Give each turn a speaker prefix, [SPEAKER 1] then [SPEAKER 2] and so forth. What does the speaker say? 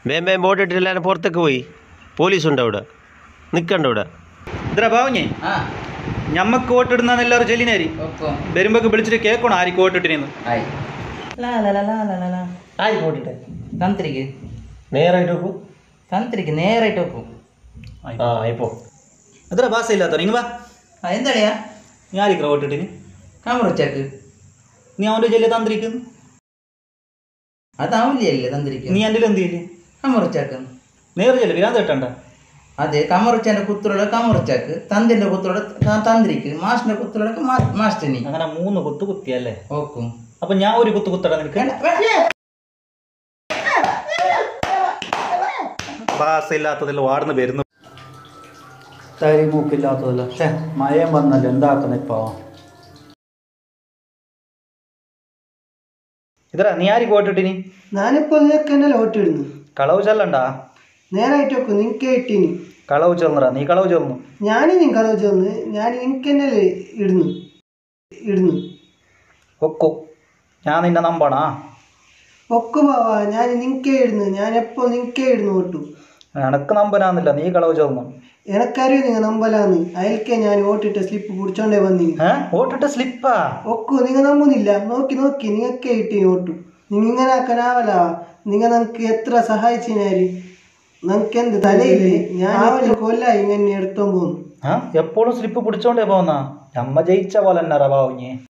[SPEAKER 1] വേം വേം വോട്ടിട്ട് എല്ലാവരും പുറത്തേക്ക് പോയി പോലീസുണ്ട് അവിടെ നിൽക്കണ്ട ഇവിടെ
[SPEAKER 2] ഇത്ര പാവഞ്ഞേ
[SPEAKER 3] ആ
[SPEAKER 2] ഞമ്മക്ക് വോട്ടിടുന്ന എല്ലാവരും ചെല്ലിനാരി
[SPEAKER 3] ഒപ്പം
[SPEAKER 2] വരുമ്പോ വിളിച്ചിട്ട് കേൾക്കണം ആർക്ക് വോട്ടിട്ടിരുന്നു
[SPEAKER 3] ആയി ലാ ലാ ലാ ലാ ലാ ലാ ലാ
[SPEAKER 1] ആയി വോട്ടിട്ടെ
[SPEAKER 3] തന്ത്രിക്ക്
[SPEAKER 1] നേരായിട്ട് നോക്കൂ
[SPEAKER 3] തന്ത്രിക്ക് നേരായിട്ട് ഒപ്പം
[SPEAKER 1] ആ ഇപ്പോ
[SPEAKER 2] എത്ര ഭാഷ ഇല്ലാത്ത നീ വാ
[SPEAKER 3] ആ എന്താളിയാ
[SPEAKER 2] നീ ആരിക്കറ വോട്ടിട്ടിന്
[SPEAKER 3] കാമറുച്ചാക്ക്
[SPEAKER 2] നീ അവന്റെ ചെല്ലിയ തന്ത്രിക്കും
[SPEAKER 3] അത് അവലിയല്ലേ തന്ത്രിക്ക്
[SPEAKER 2] നീ എൻ്റെ എന്ത് ചെയ്യില്ലേ
[SPEAKER 3] കമറുച്ചാക്ക്
[SPEAKER 2] നേരെ ചെല്ലു വിരാന്ത് കേട്ടണ്ട
[SPEAKER 3] അതെ കമറുച്ചാന്റെ കുത്തുള്ള കമറുച്ചാക്ക് തന്തിന്റെ കുത്തുള്ള തന്ത്രിക്ക് മാഷിന്റെ കുത്തുള്ള മാസ്റ്റനി
[SPEAKER 2] അങ്ങനെ മൂന്ന് കുത്ത് കുത്തിയല്ലേ
[SPEAKER 3] ഓക്കും
[SPEAKER 2] അപ്പൊ ഞാൻ ഒരു കുത്ത് കുത്തട നിനക്ക് ഭാഷ ഇല്ലാത്തതിൽ വാർന്ന് വരുന്നു തരി മൂക്കില്ലാത്തതല്ല ഛേ മയം വന്നല്ലോ എന്താക്കുന്ന ഇപ്പൊ ഇതറ നീ ആർക്ക് വോട്ടിട്ടിനി
[SPEAKER 4] ഞാനിപ്പോൾ നിനക്ക് തന്നെ വോട്ടിടുന്നു
[SPEAKER 2] കളവ് ചെല്ലണ്ടാ
[SPEAKER 4] നേരായിട്ട് വെക്കും നിനക്ക് ഇട്ടിനി
[SPEAKER 2] കളവ് ചെല്ലറ നീ കളവ് ചെന്നു
[SPEAKER 4] ഞാൻ നിനക്ക് അത് ചെന്ന് ഞാൻ നിനക്ക് തന്നെ ഇടുന്നു ഇടുന്നു
[SPEAKER 2] ഒക്കോ ഞാൻ നിന്നെ നമ്പണാ
[SPEAKER 4] ഒക്കെ ബാവാ ഞാൻ നിനക്കേ ഇടുന്നു ഞാൻ എപ്പോൾ നിനക്കേ ഇടുന്നു വോട്ടു
[SPEAKER 2] എനക്ക് നമ്പനാന്നില്ല നീ കളവ് ചെന്നു
[SPEAKER 4] എനക്കറിയോ നിങ്ങൾ നമ്പലാന്ന് അയൽക്കേ ഞാൻ വോട്ടിട്ട് സ്ലിപ്പ് പിടിച്ചോണ്ടേ വന്നിന്
[SPEAKER 2] ഏ വോട്ടിട്ട് സ്ലിപ്പാ
[SPEAKER 4] ഒക്കു നിങ്ങൾ നമ്പുന്നില്ല നോക്കി നോക്കി നിങ്ങൾക്കേ ഇട്ടിന് വോട്ടു നിങ്ങൾ ഇങ്ങനെ ആക്കാനാവല നിങ്ങൾ നമുക്ക് എത്ര സഹായിച്ചിനാര് നമുക്ക് എന്ത് തലയില്ലേ ഞാൻ എത്ര കൊല്ലായി ഇങ്ങനെ എടുത്തോണ്ട് പോകുന്നു
[SPEAKER 2] ആ എപ്പോഴും സ്ലിപ്പ് പിടിച്ചോണ്ടേ പോന്നാ നമ്മ ജയിച്ച പോലെ തന്നെ റവാവുഞ്ഞേ